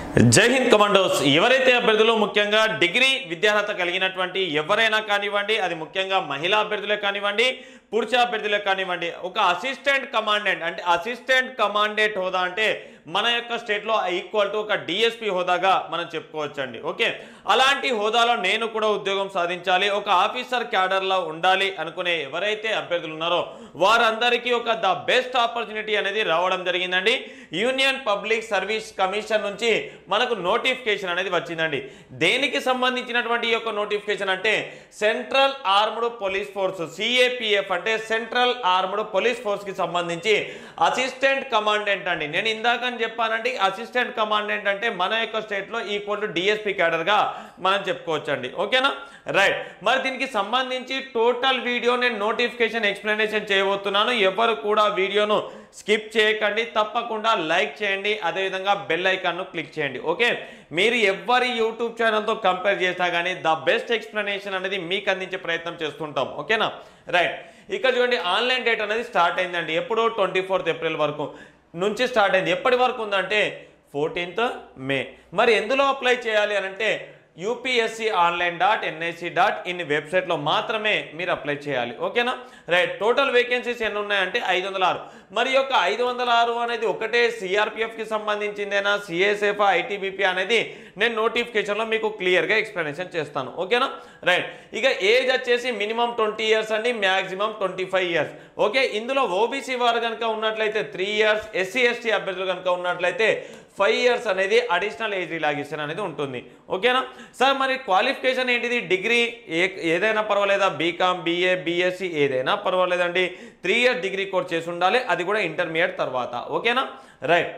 జై హింద్ కమాండోస్ ఎవరైతే అభ్యర్థులు ముఖ్యంగా డిగ్రీ విద్యార్హత కలిగినటువంటి ఎవరైనా కానివ్వండి అది ముఖ్యంగా మహిళా అభ్యర్థులే కానివ్వండి పురుష అభ్యర్థులే కానివ్వండి ఒక అసిస్టెంట్ కమాండెంట్ అంటే అసిస్టెంట్ కమాండెంట్ హోదా అంటే మన యొక్క స్టేట్లో ఈక్వల్ టు ఒక డిఎస్పి హోదాగా మనం చెప్పుకోవచ్చండి ఓకే అలాంటి హోదాలో నేను కూడా ఉద్యోగం సాధించాలి ఒక ఆఫీసర్ క్యాడర్లో ఉండాలి అనుకునే ఎవరైతే అభ్యర్థులు ఉన్నారో వారందరికీ ఒక ద బెస్ట్ ఆపర్చునిటీ అనేది రావడం జరిగిందండి యూనియన్ పబ్లిక్ సర్వీస్ కమిషన్ నుంచి మనకు నోటిఫికేషన్ అనేది వచ్చిందండి దేనికి సంబంధించినటువంటి ఈ యొక్క నోటిఫికేషన్ అంటే central armed police force CAPF అంటే సెంట్రల్ ఆర్మ్డ్ పోలీస్ ఫోర్స్ కి సంబంధించి అసిస్టెంట్ కమాండెంట్ అండి నేను ఇందాక చెప్పానండి అసిస్టెంట్ కమాండెంట్ అంటే మన యొక్క స్టేట్ లో ఈక్వల్ టు డిఎస్పీ క్యాడర్ గా మనం చెప్పుకోవచ్చండి ఓకేనా రైట్ మరి దీనికి సంబంధించి టోటల్ వీడియో నేను నోటిఫికేషన్ ఎక్స్ప్లెనేషన్ చేయబోతున్నాను ఎవరు కూడా వీడియోను స్కిప్ చేయకండి తప్పకుండా లైక్ చేయండి అదేవిధంగా బెల్ ఐకాన్ను క్లిక్ చేయండి ఓకే మీరు ఎవరి యూట్యూబ్ ఛానల్తో కంపేర్ చేసినా కానీ ద బెస్ట్ ఎక్స్ప్లెనేషన్ అనేది మీకు అందించే ప్రయత్నం చేస్తుంటాం ఓకేనా రైట్ ఇక్కడ చూడండి ఆన్లైన్ డేట్ అనేది స్టార్ట్ అయిందండి ఎప్పుడు ట్వంటీ ఫోర్త్ ఏప్రిల్ వరకు నుంచి స్టార్ట్ అయింది ఎప్పటి వరకు ఉందంటే ఫోర్టీన్త్ మే మరి ఎందులో అప్లై చేయాలి అని అంటే UPSC online dot NIC dot in వెబ్సైట్లో మాత్రమే మీరు అప్లై చేయాలి ఓకేనా రైట్ టోటల్ వేకెన్సీస్ ఎన్ని ఉన్నాయంటే ఐదు వందల ఆరు మరి యొక్క ఐదు వందల ఆరు అనేది ఒకటే సిఆర్పిఎఫ్కి సంబంధించిందేనా సిఎస్ఎఫ్ ఐటీబీపీ అనేది నేను నోటిఫికేషన్లో మీకు క్లియర్గా ఎక్స్ప్లెనేషన్ చేస్తాను ఓకేనా రైట్ ఇక ఏజ్ వచ్చేసి మినిమం ట్వంటీ ఇయర్స్ అండి maximum twenty five years okay ఇందులో ఓబీసీ వారు కనుక ఉన్నట్లయితే త్రీ ఇయర్స్ ఎస్సీ ఎస్టీ అభ్యర్థులు కనుక ఉన్నట్లయితే ఫైవ్ ఇయర్స్ అనేది అడిషనల్ ఏజ్ రిలాగేషన్ అనేది ఉంటుంది ఓకేనా సార్ మరి క్వాలిఫికేషన్ ఏంటిది డిగ్రీ ఏ ఏదైనా పర్వాలేదా బీకామ్ బీఏ బీఎస్సీ ఏదైనా పర్వాలేదండి త్రీ ఇయర్స్ డిగ్రీ కోర్స్ చేసి ఉండాలి అది కూడా ఇంటర్మీడియట్ తర్వాత ఓకేనా రైట్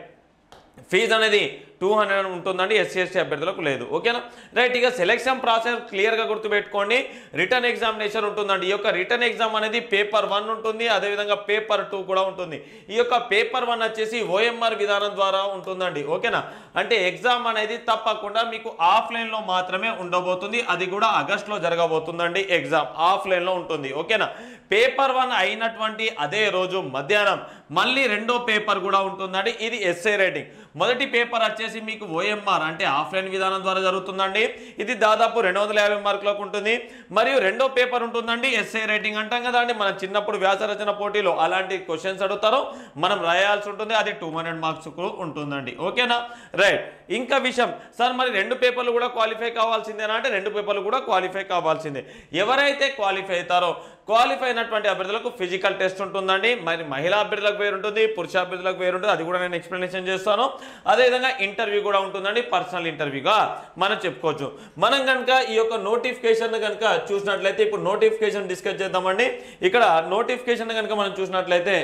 ఫీజు అనేది టూ హండ్రెడ్ ఉంటుందండి ఎస్సీ ఎస్టీ అభ్యర్థులకు లేదు ఓకేనా రైట్ ఇక సెలెక్షన్ ప్రాసెస్ క్లియర్గా గుర్తుపెట్టుకోండి రిటర్న్ ఎగ్జామినేషన్ ఉంటుందండి ఈ యొక్క రిటర్న్ ఎగ్జామ్ అనేది పేపర్ వన్ ఉంటుంది అదేవిధంగా పేపర్ టూ కూడా ఉంటుంది ఈ యొక్క పేపర్ వన్ వచ్చేసి ఓఎంఆర్ విధానం ద్వారా ఉంటుందండి ఓకేనా అంటే ఎగ్జామ్ అనేది తప్పకుండా మీకు ఆఫ్లైన్లో మాత్రమే ఉండబోతుంది అది కూడా ఆగస్ట్లో జరగబోతుందండి ఎగ్జామ్ ఆఫ్లైన్లో ఉంటుంది ఓకేనా పేపర్ వన్ అయినటువంటి అదే రోజు మధ్యాహ్నం మళ్ళీ రెండో పేపర్ కూడా ఉంటుందండి ఇది ఎస్ఏ రైటింగ్ మొదటి పేపర్ వచ్చేసి మీకు ఓఎంఆర్ అంటే ఆఫ్లైన్ విధానం ద్వారా జరుగుతుందండి ఇది దాదాపు రెండు వందల యాభై మార్కులకు ఉంటుంది మరియు రెండో పేపర్ ఉంటుందండి ఎస్ఏ రైటింగ్ అంటాం కదా అండి మనం చిన్నప్పుడు వ్యాస రచన పోటీలో అలాంటి క్వశ్చన్స్ అడుగుతారో మనం రాయాల్సి ఉంటుంది అది టూ హండ్రెడ్ మార్క్స్ ఉంటుందండి ఓకేనా రైట్ ఇంకా విషయం సార్ మరి రెండు పేపర్లు కూడా క్వాలిఫై కావాల్సిందేనా అంటే రెండు పేపర్లు కూడా క్వాలిఫై కావాల్సిందే ఎవరైతే క్వాలిఫై అవుతారో క్వాలిఫై అయినటువంటి అభ్యర్థులకు ఫిజికల్ టెస్ట్ ఉంటుందండి మరి మహిళా అభ్యర్థులకు వేరు ఉంటుంది పురుష అభ్యర్థులకు వేరు ఉంటుంది అది కూడా నేను ఎక్స్ప్లెనేషన్ చేస్తాను అదేవిధంగా ఇంటర్వ్యూ కూడా ఉంటుందండి పర్సనల్ ఇంటర్వ్యూగా మనం చెప్పుకోవచ్చు మనం కనుక ఈ యొక్క నోటిఫికేషన్ కనుక చూసినట్లయితే ఇప్పుడు నోటిఫికేషన్ డిస్కస్ చేద్దామండి ఇక్కడ నోటిఫికేషన్ కనుక మనం చూసినట్లయితే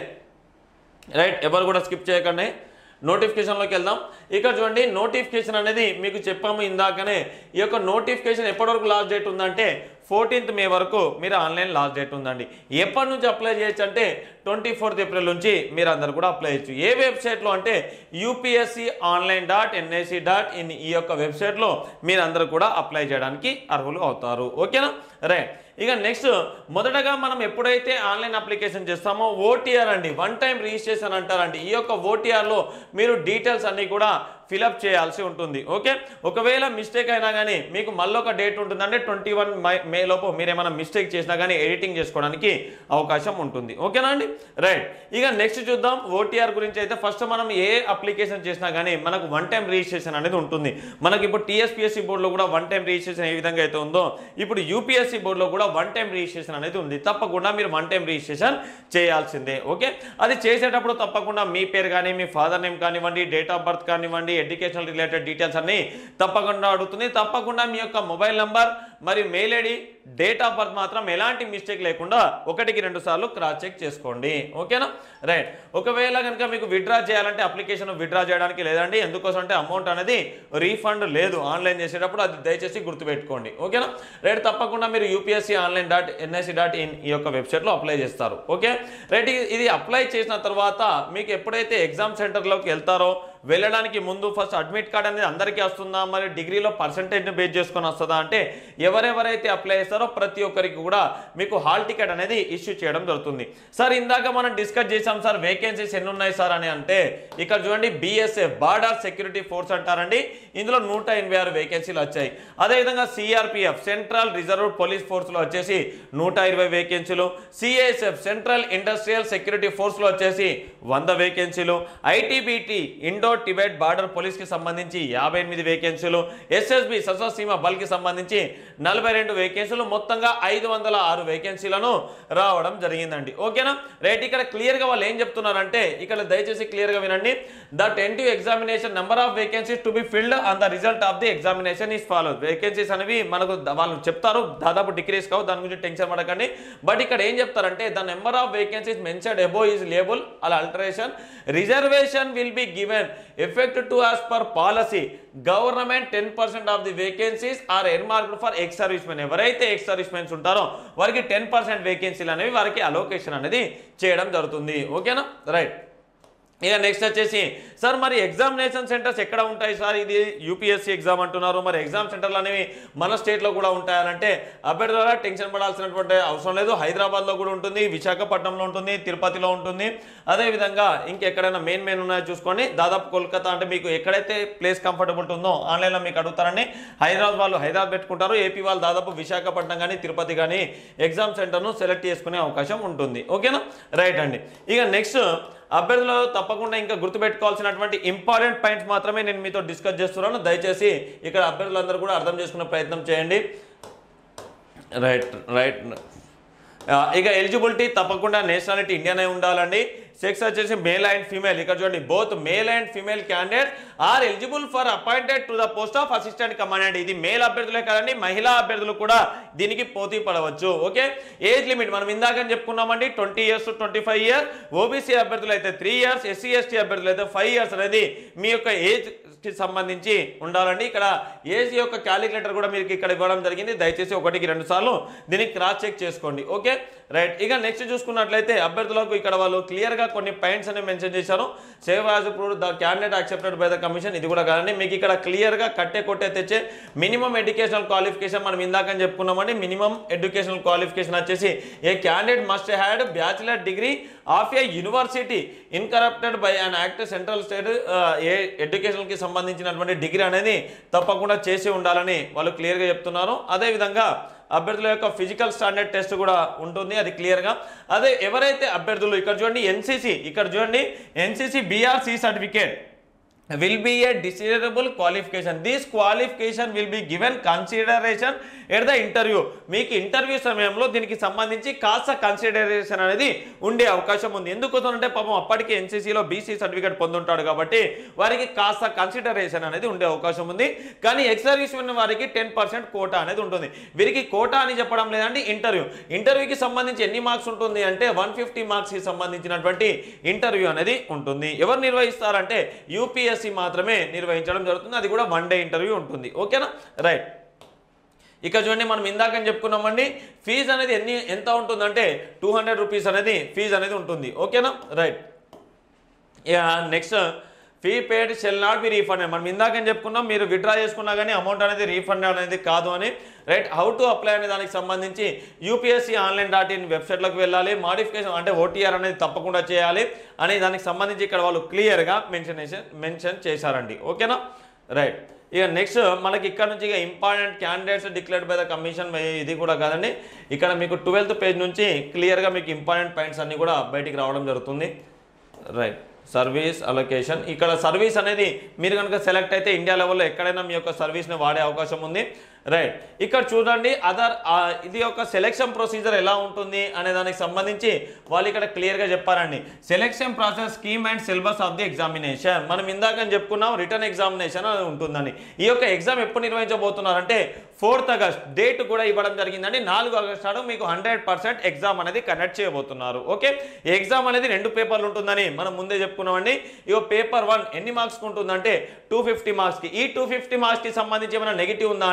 రైట్ ఎవరు కూడా స్కిప్ చేయకండి నోటిఫికేషన్లోకి వెళ్దాం ఇక్కడ చూడండి నోటిఫికేషన్ అనేది మీకు చెప్పాము ఇందాకనే ఈ యొక్క నోటిఫికేషన్ ఎప్పటి వరకు లాస్ట్ డేట్ ఉందంటే ఫోర్టీన్త్ మే వరకు మీరు ఆన్లైన్ లాస్ట్ డేట్ ఉందండి ఎప్పటి నుంచి అప్లై చేయొచ్చు అంటే ట్వంటీ ఫోర్త్ ఏప్రిల్ నుంచి మీరు అందరు కూడా అప్లై చేయొచ్చు ఏ వెబ్సైట్లో అంటే UPSC online dot NIC dot in ఈ యొక్క వెబ్సైట్లో మీరు అందరూ కూడా అప్లై చేయడానికి అర్హులు అవుతారు ఓకేనా రైట్ ఇక నెక్స్ట్ మొదటగా మనం ఎప్పుడైతే ఆన్లైన్ అప్లికేషన్ చేస్తామో ఓటీఆర్ అండి వన్ టైం రిజిస్ట్రేషన్ అంటారండి ఈ యొక్క ఓటీఆర్లో మీరు డీటెయిల్స్ అన్నీ కూడా ఫిలప్ చేయాల్సి ఉంటుంది ఓకే ఒకవేళ మిస్టేక్ అయినా కానీ మీకు మళ్ళొక డేట్ ఉంటుందంటే ట్వంటీ వన్ మే లోపు మీరు ఏమైనా మిస్టేక్ చేసినా కానీ ఎడిటింగ్ చేసుకోవడానికి అవకాశం ఉంటుంది ఓకేనా అండి రైట్ ఇక నెక్స్ట్ చూద్దాం ఓటీఆర్ గురించి అయితే ఫస్ట్ మనం ఏ అప్లికేషన్ చేసినా కానీ మనకు వన్ టైం రిజిస్ట్రేషన్ అనేది ఉంటుంది మనకి ఇప్పుడు టీఎస్పీఎస్సీ బోర్డులో కూడా వన్ టైం రిజిస్ట్రేషన్ ఏ విధంగా అయితే ఉందో ఇప్పుడు యూపీఎస్సీ బోర్డులో కూడా వన్ టైం రిజిస్ట్రేషన్ అనేది ఉంది తప్పకుండా మీరు వన్ టైం రిజిస్ట్రేషన్ చేయాల్సిందే ఓకే అది చేసేటప్పుడు తప్పకుండా మీ పేరు కానీ మీ ఫాదర్ నేమ్ కానివ్వండి డేట్ ఆఫ్ బర్త్ కానివ్వండి ఎడ్యుకేషనల్ రిలేటెడ్ డీటెయిల్స్ అన్ని తప్పకుండా అడుగుతుంది తప్పకుండా మీ యొక్క మొబైల్ నంబర్ మరియు mail ID date of birth మాత్రం ఎలాంటి మిస్టేక్ లేకుండా ఒకటికి రెండు సార్లు క్రాస్ చెక్ చేసుకోండి ఓకేనా రైట్ ఒకవేళ కనుక మీకు విత్డ్రా చేయాలంటే అప్లికేషన్ విత్డ్రా చేయడానికి లేదండి ఎందుకోసం అంటే అమౌంట్ అనేది రీఫండ్ లేదు ఆన్లైన్ చేసేటప్పుడు అది దయచేసి గుర్తుపెట్టుకోండి ఓకేనా రైట్ తప్పకుండా మీరు UPSC online dot NIC dot in ఈ యొక్క వెబ్సైట్లో అప్లై చేస్తారు ఓకే రైట్ ఇది అప్లై చేసిన తర్వాత మీకు ఎప్పుడైతే ఎగ్జామ్ సెంటర్లోకి వెళ్తారో వెళ్ళడానికి ముందు ఫస్ట్ అడ్మిట్ కార్డ్ అనేది అందరికీ వస్తుందా మరి డిగ్రీలో పర్సంటేజ్ని బేస్ చేసుకొని వస్తుందా అంటే ఎవరెవరైతే అప్లై చేస్తారో ప్రతి ఒక్కరికి కూడా మీకు హాల్ టికెట్ అనేది ఇష్యూ చేయడం జరుగుతుంది సార్ ఇందాక మనం డిస్కస్ చేసాం సార్ వేకెన్సీస్ ఎన్ని ఉన్నాయి సార్ అని అంటే ఇక్కడ చూడండి బిఎస్ఎఫ్ బార్డర్ సెక్యూరిటీ ఫోర్స్ అంటారండి ఇందులో నూట ఎనభై ఆరు వేకెన్సీలు వచ్చాయి అదేవిధంగా సిఆర్పిఎఫ్ సెంట్రల్ రిజర్వ్ పోలీస్ ఫోర్స్లో వచ్చేసి నూట ఇరవై వేకెన్సీలు సిఎస్ఎఫ్ సెంట్రల్ ఇండస్ట్రియల్ సెక్యూరిటీ ఫోర్స్లో వచ్చేసి వంద వేకెన్సీలు ఐటీబీటీ ఇండో టిబెట్ బార్డర్ పోలీస్కి సంబంధించి యాభై ఎనిమిది వేకెన్సీలు ఎస్ఎస్బి సశస్త్ర బల్కి సంబంధించి నలభై రెండు వేకెన్సీలు మొత్తంగా ఐదు వందల ఆరు వేకెన్సీలను రావడం జరిగిందండి ఓకేనా రైట్ ఇక్కడ క్లియర్గా వాళ్ళు ఏం చెప్తున్నారంటే ఇక్కడ దయచేసి క్లియర్గా వినండి the tentative examination number of vacancies to be filled on the result of the examination is follow vacancies అనేవి మనకు ద- వాళ్ళు చెప్తారు దాదాపు డిక్రీస్ కావు దాని గురించి టెన్షన్ పడకండి బట్ ఇక్కడ ఏం చెప్తారంటే the number of vacancies mention above is liable అలా alteration reservation will be given effect to as per policy government ten percent of the vacancies are earmarked for ex service men ఎవరైతే ex service mens ఉంటారో వారికి ten percent వేకెన్సీలు అనేవి వారికి allocation అనేది చేయడం జరుగుతుంది ఓకేనా రైట్ ఇక నెక్స్ట్ వచ్చేసి సార్ మరి ఎగ్జామినేషన్ సెంటర్స్ ఎక్కడ ఉంటాయి సార్ ఇది యూపీఎస్సీ ఎగ్జామ్ అంటున్నారు మరి ఎగ్జామ్ సెంటర్లు అనేవి మన స్టేట్లో కూడా ఉంటాయనంటే అభ్యర్థుల టెన్షన్ పడాల్సినటువంటి అవసరం లేదు హైదరాబాద్లో కూడా ఉంటుంది విశాఖపట్నంలో ఉంటుంది తిరుపతిలో ఉంటుంది అదేవిధంగా ఇంకెక్కడైనా మెయిన్ మెయిన్ ఉన్నాయో చూసుకోండి దాదాపు కోల్కతా అంటే మీకు ఎక్కడైతే ప్లేస్ కంఫర్టబుల్ ఉందో ఆన్లైన్లో మీకు అడుగుతారని హైదరాబాద్ వాళ్ళు హైదరాబాద్ పెట్టుకుంటారు ఏపీ వాళ్ళు దాదాపు విశాఖపట్నం కానీ తిరుపతి కానీ ఎగ్జామ్ సెంటర్ను సెలెక్ట్ చేసుకునే అవకాశం ఉంటుంది ఓకేనా రైట్ అండి ఇక నెక్స్ట్ అభ్యర్థులు తప్పకుండా ఇంకా గుర్తుపెట్టుకోవాల్సినటువంటి ఇంపార్టెంట్ పాయింట్స్ మాత్రమే నేను మీతో డిస్కస్ చేస్తున్నాను దయచేసి ఇక్కడ అభ్యర్థులందరూ కూడా అర్థం చేసుకునే ప్రయత్నం చేయండి రైట్ రైట్ ఆ, ఇక ఎలిజిబిలిటీ తప్పకుండా నేషనాలిటీ ఇండియన్ అయి ఉండాలండి సెక్స్ వచ్చేసి మేల్ అండ్ ఫీమేల్ ఇక్కడ చూడండి both male and female candidate are eligible for appointed to the post of assistant commandant ఇది మేల్ అభ్యర్థులే కాదండి మహిళా అభ్యర్థులు కూడా దీనికి పోటీ పడవచ్చు ఓకే ఏజ్ లిమిట్ మనం ఇందాక చెప్పుకున్నామండి twenty years to twenty five year OBC అభ్యర్థులు అయితే త్రీ ఇయర్స్ ఎస్సీ ఎస్టీ అభ్యర్థులు అయితే ఫైవ్ ఇయర్స్ అనేది మీ యొక్క ఏజ్ కి సంబంధించి ఉండాలండి ఇక్కడ ఏజ్ యొక్క క్యాలిక్యులేటర్ కూడా మీకు ఇక్కడ ఇవ్వడం జరిగింది దయచేసి ఒకటికి రెండు సార్లు దీన్ని క్రాస్ చెక్ చేసుకోండి ఓకే రైట్ ఇక నెక్స్ట్ చూసుకున్నట్లయితే అభ్యర్థులకు ఇక్కడ వాళ్ళు క్లియర్ గా కొన్ని పాయింట్స్ అనేవి మెన్షన్ చేశారు save as prove the candidate accepted by the commission ఇది కూడా కాదండి మీకు ఇక్కడ క్లియర్ గా కట్టే కొట్టే తెచ్చే మినిమం ఎడ్యుకేషనల్ క్వాలిఫికేషన్ మనం ఇందాక చెప్పుకున్నామండి మినిమం ఎడ్యుకేషనల్ క్వాలిఫికేషన్ వచ్చేసి a candidate must had bachelor degree of a university incorporated by an act central state a ఎడ్యుకేషన్కి సంబంధించినటువంటి డిగ్రీ అనేది తప్పకుండా చేసి ఉండాలని వాళ్ళు క్లియర్గా చెప్తున్నారు అదేవిధంగా అభ్యర్థుల యొక్క ఫిజికల్ స్టాండర్డ్ టెస్ట్ కూడా ఉంటుంది అది క్లియర్గా అదే ఎవరైతే అభ్యర్థులు ఇక్కడ చూడండి ఎన్సీసీ ఇక్కడ చూడండి NCC BRC certificate will be a desirable qualification this qualification will be given consideration at the interview మీకు ఇంటర్వ్యూ సమయంలో దీనికి సంబంధించి కాస్త కన్సిడరేషన్ అనేది ఉండే అవకాశం ఉంది ఎందుకు అంటే పాపం అప్పటికే ఎన్సీసీలో బీసీ సర్టిఫికేట్ పొందుంటాడు కాబట్టి వారికి కాస్త కన్సిడరేషన్ అనేది ఉండే అవకాశం ఉంది కానీ ఎక్స్ సర్వీస్ ఉన్న వారికి టెన్ పర్సెంట్ కోటా అనేది ఉంటుంది వీరికి కోటా అని చెప్పడం లేదంటే ఇంటర్వ్యూ ఇంటర్వ్యూకి సంబంధించి ఎన్ని మార్క్స్ ఉంటుంది అంటే వన్ ఫిఫ్టీ మార్క్స్కి సంబంధించినటువంటి ఇంటర్వ్యూ అనేది ఉంటుంది ఎవరు నిర్వహిస్తారంటే యూపీఎస్సీ మాత్రమే నిర్వహించడం జరుగుతుంది అది కూడా వన్ డే ఇంటర్వ్యూ ఉంటుంది ఓకేనా రైట్ ఇక చూడండి మనం ఇందాక చెప్పుకున్నామండి ఫీజు అనేది ఎన్ని ఎంత ఉంటుందంటే టూ హండ్రెడ్ రూపీస్ అనేది ఫీజు అనేది ఉంటుంది ఓకేనా right next fee paid shall not be refund మనం ఇందాక చెప్పుకున్నాం మీరు విత్డ్రా చేసుకున్నా కానీ అమౌంట్ అనేది రీఫండ్ అనేది కాదు అని రైట్ హౌ టు అప్లై అనే దానికి సంబంధించి యూపీఎస్సీ ఆన్లైన్ డాట్ ఇన్ వెబ్సైట్లోకి వెళ్ళాలి మాడిఫికేషన్ అంటే ఓటీఆర్ అనేది తప్పకుండా చేయాలి అని దానికి సంబంధించి ఇక్కడ వాళ్ళు క్లియర్గా మెన్షన్ మెన్షన్ చేశారండి ఓకేనా రైట్ ఇక నెక్స్ట్ మనకి ఇక్కడ నుంచి ఇక important candidates declared by the commission ఇది కూడా కాదండి ఇక్కడ మీకు ట్వెల్త్ పేజ్ నుంచి క్లియర్గా మీకు ఇంపార్టెంట్ పాయింట్స్ అన్నీ కూడా బయటికి రావడం జరుగుతుంది రైట్ సర్వీస్ అలొకేషన్ ఇక్కడ సర్వీస్ అనేది మీరు కనుక సెలెక్ట్ అయితే ఇండియా లెవెల్లో ఎక్కడైనా మీ యొక్క సర్వీస్ని వాడే అవకాశం ఉంది రైట్ ఇక్కడ చూడండి అదర్ ఇది యొక్క సెలెక్షన్ ప్రొసీజర్ ఎలా ఉంటుంది అనే దానికి సంబంధించి వాళ్ళు ఇక్కడ క్లియర్గా చెప్పారండి selection process scheme and syllabus of the examination మనం ఇందాక చెప్పుకున్నాం రిటర్న్ ఎగ్జామినేషన్ అని ఉంటుందని ఈ యొక్క ఎగ్జామ్ ఎప్పుడు నిర్వహించబోతున్నారంటే ఫోర్త్ ఆగస్ట్ డేట్ కూడా ఇవ్వడం జరిగిందండి నాలుగు ఆగస్ట్ నాడు మీకు హండ్రెడ్ పర్సెంట్ ఎగ్జామ్ అనేది కండక్ట్ చేయబోతున్నారు ఓకే ఈ ఎగ్జామ్ అనేది రెండు పేపర్లు ఉంటుందని మనం ముందే చెప్పుకున్నామండి ఇక పేపర్ వన్ ఎన్ని మార్క్స్ ఉంటుందంటే టూ ఫిఫ్టీ మార్క్స్కి ఈ టూ ఫిఫ్టీ మార్క్స్కి సంబంధించి ఏమైనా నెగిటివ్ ఉందా అంటే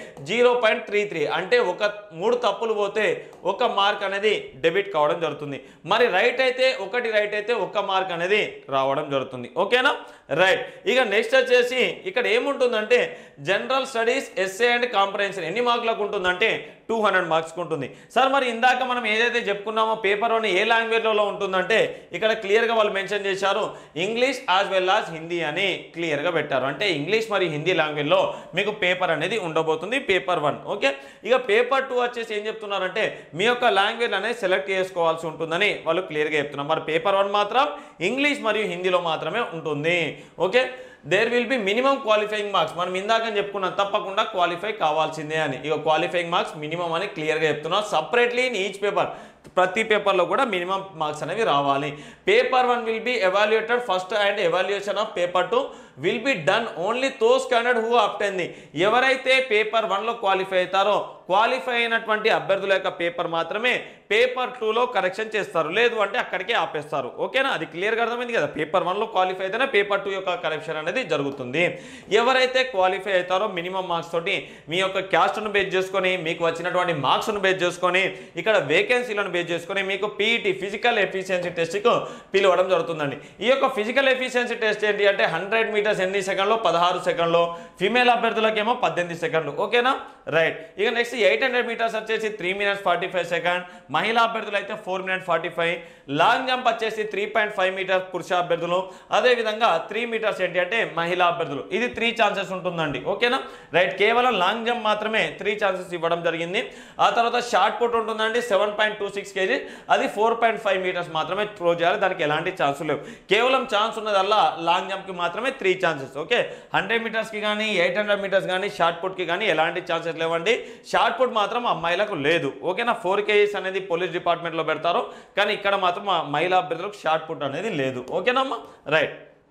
జీరో పాయింట్ త్రీ త్రీ అంటే ఒక మూడు తప్పులు పోతే ఒక మార్క్ అనేది డెబిట్ కావడం జరుగుతుంది మరి రైట్ అయితే ఒకటి రైట్ అయితే ఒక మార్క్ అనేది రావడం జరుగుతుంది ఓకేనా రైట్ ఇక నెక్స్ట్ వచ్చేసి ఇక్కడ ఏముంటుందంటే general studies essay and comprehension ఎన్ని మార్కులకు ఉంటుందంటే టూ హండ్రెడ్ మార్క్స్కి ఉంటుంది సార్ మరి ఇందాక మనం ఏదైతే చెప్పుకున్నామో పేపర్ వన్ ఏ లాంగ్వేజ్లో ఉంటుందంటే ఇక్కడ క్లియర్గా వాళ్ళు మెన్షన్ చేశారు English as well as Hindi అని క్లియర్గా పెట్టారు అంటే ఇంగ్లీష్ మరియు హిందీ లాంగ్వేజ్లో మీకు పేపర్ అనేది ఉండబోతుంది పేపర్ వన్ ఓకే ఇక పేపర్ టూ వచ్చేసి ఏం చెప్తున్నారంటే మీ యొక్క లాంగ్వేజ్ అనేది సెలెక్ట్ చేసుకోవాల్సి ఉంటుందని వాళ్ళు క్లియర్గా చెప్తున్నారు మరి పేపర్ వన్ మాత్రం ఇంగ్లీష్ మరియు హిందీలో మాత్రమే ఉంటుంది okay there will be minimum qualifying marks మనం ఇందాక చెప్పుకున్నాం తప్పకుండా క్వాలిఫై కావాల్సిందే అని ఇక క్వాలిఫైయింగ్ మార్క్స్ మినిమం అని క్లియర్గా చెప్తున్నాం సపరేట్లీ ఇన్ ఈచ్ పేపర్ ప్రతి పేపర్లో కూడా మినిమం మార్క్స్ అనేవి రావాలి paper one will be evaluated first and evaluation of paper two will be done only those candidate who obtained ఎవరైతే పేపర్ వన్లో క్వాలిఫై అవుతారో క్వాలిఫై అయినటువంటి అభ్యర్థుల యొక్క పేపర్ మాత్రమే పేపర్ టూలో కరెక్షన్ చేస్తారు లేదు అంటే అక్కడికే ఆపేస్తారు ఓకేనా అది క్లియర్గా అర్థమైంది కదా పేపర్ వన్లో క్వాలిఫై అయితేనే పేపర్ టూ యొక్క కరెక్షన్ అనేది జరుగుతుంది ఎవరైతే క్వాలిఫై అవుతారో మినిమం మార్క్స్ తోటి మీ యొక్క క్యాస్ట్ను బేస్ చేసుకొని మీకు వచ్చినటువంటి మార్క్స్ను బేస్ చేసుకొని ఇక్కడ వేకెన్సీలను బేస్ చేసుకొని మీకు పీఈటీ ఫిజికల్ ఎఫిషియన్సీ టెస్ట్కు పిలవడం జరుగుతుందండి ఈ యొక్క ఫిజికల్ ఎఫిషియన్సీ టెస్ట్ ఏంటి అంటే హండ్రెడ్ మీటర్స్ ఎన్ని సెకండ్లో పదహారు సెకండ్లో ఫీమేల్ అభ్యర్థులకేమో పద్దెనిమిది సెకండ్లు ఓకేనా రైట్ ఇక నెక్స్ట్ ఎయిట్ హండ్రెడ్ మీటర్స్ వచ్చేసి three minutes forty five second మహిళా అభ్యర్థులు అయితే four minute forty five long jump వచ్చేసి త్రీ పాయింట్ ఫైవ్ మీటర్స్ పురుష అభ్యర్థులు అదేవిధంగా త్రీ మీటర్స్ ఏంటి అంటే మహిళా అభ్యర్థులు ఇది త్రీ ఛాన్సెస్ ఉంటుందండి ఓకేనా రైట్ కేవలం లాంగ్ జంప్ మాత్రమే త్రీ ఛాన్సెస్ ఇవ్వడం జరిగింది ఆ తర్వాత షార్ట్ పుట్ ఉంటుందండి seven point two six KG అది ఫోర్ పాయింట్ ఫైవ్ మీటర్స్ మాత్రమే త్రో చేయాలి దానికి ఎలాంటి ఛాన్స్ లేవు కేవలం ఛాన్స్ ఉన్నదల్లా లాంగ్ జంప్కి మాత్రమే త్రీ ఛాన్సెస్ ఓకే హండ్రెడ్ మీటర్స్కి కానీ ఎయిట్ హండ్రెడ్ మీటర్స్ కానీ షార్ట్ పుట్కి కానీ ఎలాంటి ఛాన్సెస్ లేవండి షార్ట్ పుట్ మాత్రం అమ్మాయిలకు లేదు ఓకేనా ఫోర్ కేజీస్ అనేది పోలీస్ డిపార్ట్మెంట్లో పెడతారు కానీ ఇక్కడ మాత్రం ఆ మహిళా అభ్యర్థులకు షార్ట్ పుట్ అనేది లేదు ఓకేనమ్మా రైట్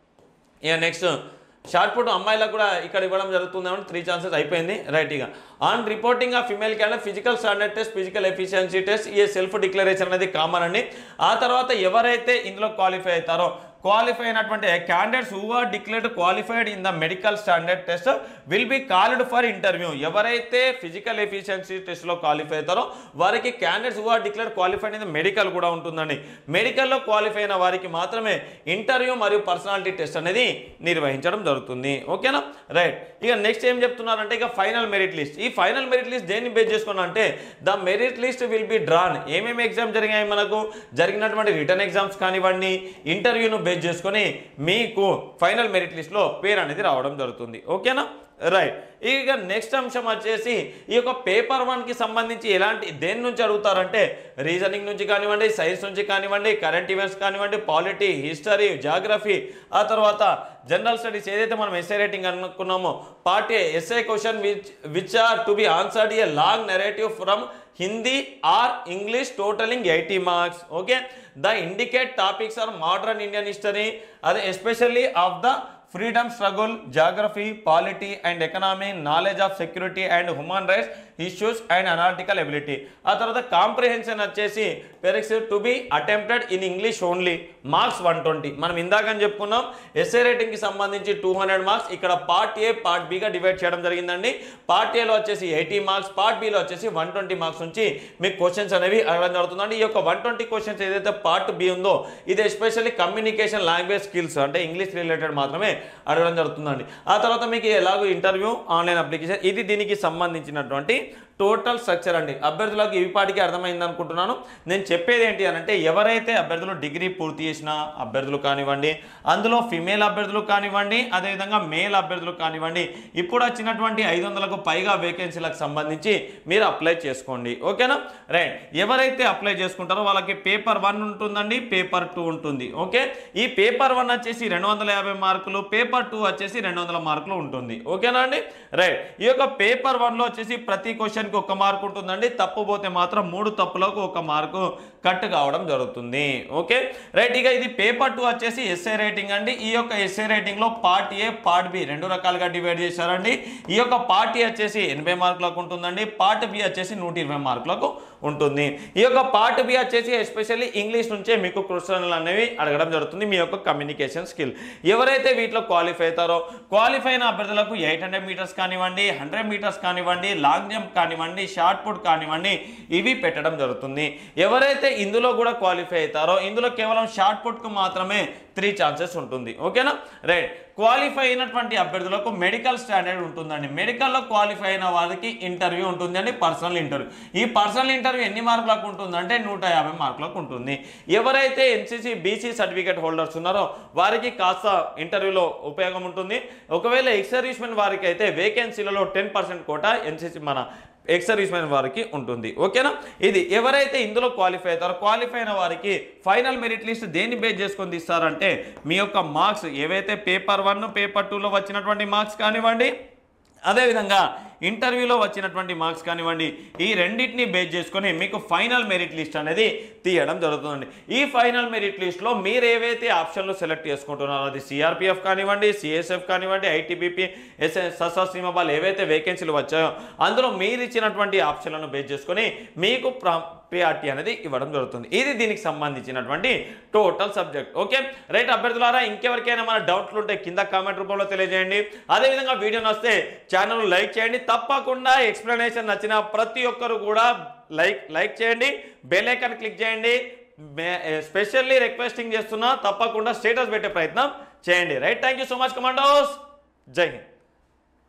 ఇక నెక్స్ట్ షార్ట్ పుట్ అమ్మాయిలకు కూడా ఇక్కడ ఇవ్వడం జరుగుతుంది త్రీ ఛాన్సెస్ అయిపోయింది రైట్ ఇక on reporting of female candidate physical standard test physical efficiency test ఈ సెల్ఫ్ డిక్లరేషన్ అనేది కామన్ అండి ఆ తర్వాత ఎవరైతే ఇందులో క్వాలిఫై అవుతారో క్వాలిఫై అయినటువంటి candidates who are declared qualified in the medical standard test will be called for interview ఎవరైతే ఫిజికల్ ఎఫిషియన్సీ టెస్ట్లో క్వాలిఫై అవుతారో వారికి candidates who are declared qualified in the medical కూడా ఉంటుందండి మెడికల్లో క్వాలిఫై అయిన వారికి మాత్రమే ఇంటర్వ్యూ మరియు పర్సనాలిటీ టెస్ట్ అనేది నిర్వహించడం జరుగుతుంది ఓకేనా రైట్ ఇక నెక్స్ట్ ఏం చెప్తున్నారంటే ఇక ఫైనల్ మెరిట్ లిస్ట్ ఈ ఫైనల్ మెరిట్ లిస్ట్ దేన్ని బేస్ చేసుకున్నా అంటే the merit list will be drawn ఏమేమి ఎగ్జామ్ జరిగాయి మనకు జరిగినటువంటి రిటర్న్ ఎగ్జామ్స్ కానివ్వండి ఇంటర్వ్యూను బేస్ చేసుకొని మీకు ఫైనల్ మెరిట్ లిస్ట్లో పేరు అనేది రావడం జరుగుతుంది ఓకేనా రైట్ ఇక నెక్స్ట్ అంశం వచ్చేసి ఈ యొక్క పేపర్ వన్కి సంబంధించి ఎలాంటి దేని నుంచి అడుగుతారంటే రీజనింగ్ నుంచి కానివ్వండి సైన్స్ నుంచి కానివ్వండి కరెంట్ ఈవెంట్స్ కానివ్వండి పాలిటీ హిస్టరీ జాగ్రఫీ ఆ తర్వాత జనరల్ స్టడీస్ ఏదైతే మనం ఎస్ఐ రేటింగ్ అనుకున్నామో part A essay question which which are to be answered a long narrative from Hindi or English totaling eighty marks okay the indicate topics are modern Indian history అదే especially of the freedom struggle geography polity and economy knowledge of security and human rights issues and analytical ability ఆ తర్వాత comprehension వచ్చేసి precis to be attempted in English only marks one twenty మనం ఇందాకని చెప్పుకున్నాం essay రేటింగ్కి సంబంధించి two hundred marks ఇక్కడ part A part బిగా డివైడ్ చేయడం జరిగిందండి పార్ట్ ఏలో వచ్చేసి ఎయిటీ మార్క్స్ పార్ట్ బిలో వచ్చేసి వన్ ట్వంటీ మార్క్స్ నుంచి మీకు క్వశ్చన్స్ అనేవి అడగడం జరుగుతుందండి ఈ యొక్క వన్ ట్వంటీ క్వశ్చన్స్ ఏదైతే పార్ట్ బి ఉందో ఇది ఎస్పెషల్లీ కమ్యూనికేషన్ లాంగ్వేజ్ స్కిల్స్ అంటే ఇంగ్లీష్ రిలేటెడ్ మాత్రమే అడగడం జరుగుతుందండి ఆ తర్వాత మీకు ఎలాగో ఇంటర్వ్యూ ఆన్లైన్ అప్లికేషన్ ఇది దీనికి సంబంధించినటువంటి టోటల్ స్ట్రక్చర్ అండి అభ్యర్థులకు ఇవి పాటికి అర్థమైంది అనుకుంటున్నాను నేను చెప్పేది ఏంటి అని అంటే ఎవరైతే అభ్యర్థులు డిగ్రీ పూర్తి చేసిన అభ్యర్థులు కానివ్వండి అందులో ఫిమేల్ అభ్యర్థులు కానివ్వండి అదేవిధంగా మేల్ అభ్యర్థులు కానివ్వండి ఇప్పుడు వచ్చినటువంటి ఐదు వందలకు పైగా వేకెన్సీలకు సంబంధించి మీరు అప్లై చేసుకోండి ఓకేనా రైట్ ఎవరైతే అప్లై చేసుకుంటారో వాళ్ళకి పేపర్ వన్ ఉంటుందండి పేపర్ టూ ఉంటుంది ఓకే ఈ పేపర్ వన్ వచ్చేసి రెండు వందల యాభై మార్కులు పేపర్ టూ వచ్చేసి రెండు వందల మార్కులు ఉంటుంది ఓకేనా అండి రైట్ ఈ యొక్క పేపర్ వన్లో వచ్చేసి ప్రతి క్వశ్చన్ క్వశ్చన్కి ఒక మార్క్ ఉంటుందండి తప్పు పోతే మాత్రం మూడు తప్పులకు ఒక మార్కు కట్ కావడం జరుగుతుంది ఓకే రైట్ ఇక ఇది పేపర్ టూ వచ్చేసి ఎస్ఏ రేటింగ్ అండి ఈ యొక్క ఎస్ఏ రేటింగ్లో పార్ట్ ఏ పార్ట్ బి రెండు రకాలుగా డివైడ్ చేశారండి ఈ యొక్క పార్ట్ ఏ వచ్చేసి ఎనభై మార్కులకు ఉంటుందండి పార్ట్ బి వచ్చేసి నూట ఇరవై మార్కులకు ఉంటుంది ఈ యొక్క పార్ట్ బి వచ్చేసి ఎస్పెషల్లీ ఇంగ్లీష్ నుంచే మీకు క్వశ్చన్లు అనేవి అడగడం జరుగుతుంది మీ యొక్క కమ్యూనికేషన్ స్కిల్ ఎవరైతే వీటిలో క్వాలిఫై అవుతారో క్వాలిఫై అయిన అభ్యర్థులకు ఎయిట్ హండ్రెడ్ మీటర్స్ కానివ్వండి హండ్రెడ్ మీటర్స్ కానివ్వండి లాంగ్ జంప్ కానివ్వండి షార్ట్ పుట్ కానివ్వండి ఇవి పెట్టడం జరుగుతుంది ఎవరైతే ఇందులో కూడా క్వాలిఫై అవుతారో ఇందులో కేవలం షార్ట్ పుట్కు మాత్రమే త్రీ ఛాన్సెస్ ఉంటుంది ఓకేనా రైట్ క్వాలిఫై అయినటువంటి అభ్యర్థులకు మెడికల్ స్టాండర్డ్ ఉంటుందండి మెడికల్లో క్వాలిఫై అయిన వారికి ఇంటర్వ్యూ ఉంటుంది అండి పర్సనల్ ఇంటర్వ్యూ ఈ పర్సనల్ ఇంటర్వ్యూ ఎన్ని మార్కులకు ఉంటుందంటే నూట యాభై మార్కులకు ఉంటుంది ఎవరైతే ఎన్సీసీ బీసీ సర్టిఫికేట్ హోల్డర్స్ ఉన్నారో వారికి కాస్త ఇంటర్వ్యూలో ఉపయోగం ఉంటుంది ఒకవేళ ఎక్స్ సర్వీస్మెన్ వారికి అయితే వేకెన్సీలలో టెన్ పర్సెంట్ కోట ఎన్సీసీ మన ఎక్స్ సర్వీస్మెన్ వారికి ఉంటుంది ఓకేనా ఇది ఎవరైతే ఇందులో క్వాలిఫై అవుతారో క్వాలిఫై అయిన వారికి ఫైనల్ మెరిట్ లిస్ట్ దేన్ని బేస్ చేసుకొని తీస్తారంటే మీ యొక్క మార్క్స్ ఏవైతే పేపర్ వన్ పేపర్ టూలో వచ్చినటువంటి మార్క్స్ కానివ్వండి అదేవిధంగా ఇంటర్వ్యూలో వచ్చినటువంటి మార్క్స్ కానివ్వండి ఈ రెండింటిని బేస్ చేసుకొని మీకు ఫైనల్ మెరిట్ లిస్ట్ అనేది తీయడం జరుగుతుందండి ఈ ఫైనల్ మెరిట్ లిస్ట్లో మీరు ఏవైతే ఆప్షన్లు సెలెక్ట్ చేసుకుంటున్నారో అది సిఆర్పిఎఫ్ కానివ్వండి సిఎస్ఎఫ్ కానివ్వండి ఐటీబీపీ ఎస్ఎస్ సస్సీమబాల్ ఏవైతే వేకెన్సీలు వచ్చాయో అందులో మీరు ఇచ్చినటువంటి ఆప్షన్లను బేస్ చేసుకొని మీకు ప్రా ప్రియారిటీ అనేది ఇవ్వడం జరుగుతుంది ఇది దీనికి సంబంధించినటువంటి టోటల్ సబ్జెక్ట్ ఓకే రైట్ అభ్యర్థులారా ఇంకెవరికైనా మన డౌట్లు ఉంటే కింద కామెంట్ రూపంలో తెలియజేయండి అదేవిధంగా వీడియో నస్తే ఛానల్ లైక్ చేయండి తప్పకుండా ఎక్స్ప్లెనేషన్ నచ్చిన ప్రతి ఒక్కరు కూడా లైక్ లైక్ చేయండి బెల్ ఐకాన్ క్లిక్ చేయండి స్పెషల్లీ రిక్వెస్టింగ్ చేస్తున్నా తప్పకుండా స్టేటస్ పెట్టే ప్రయత్నం చేయండి right thank you so much commandos జై హింద్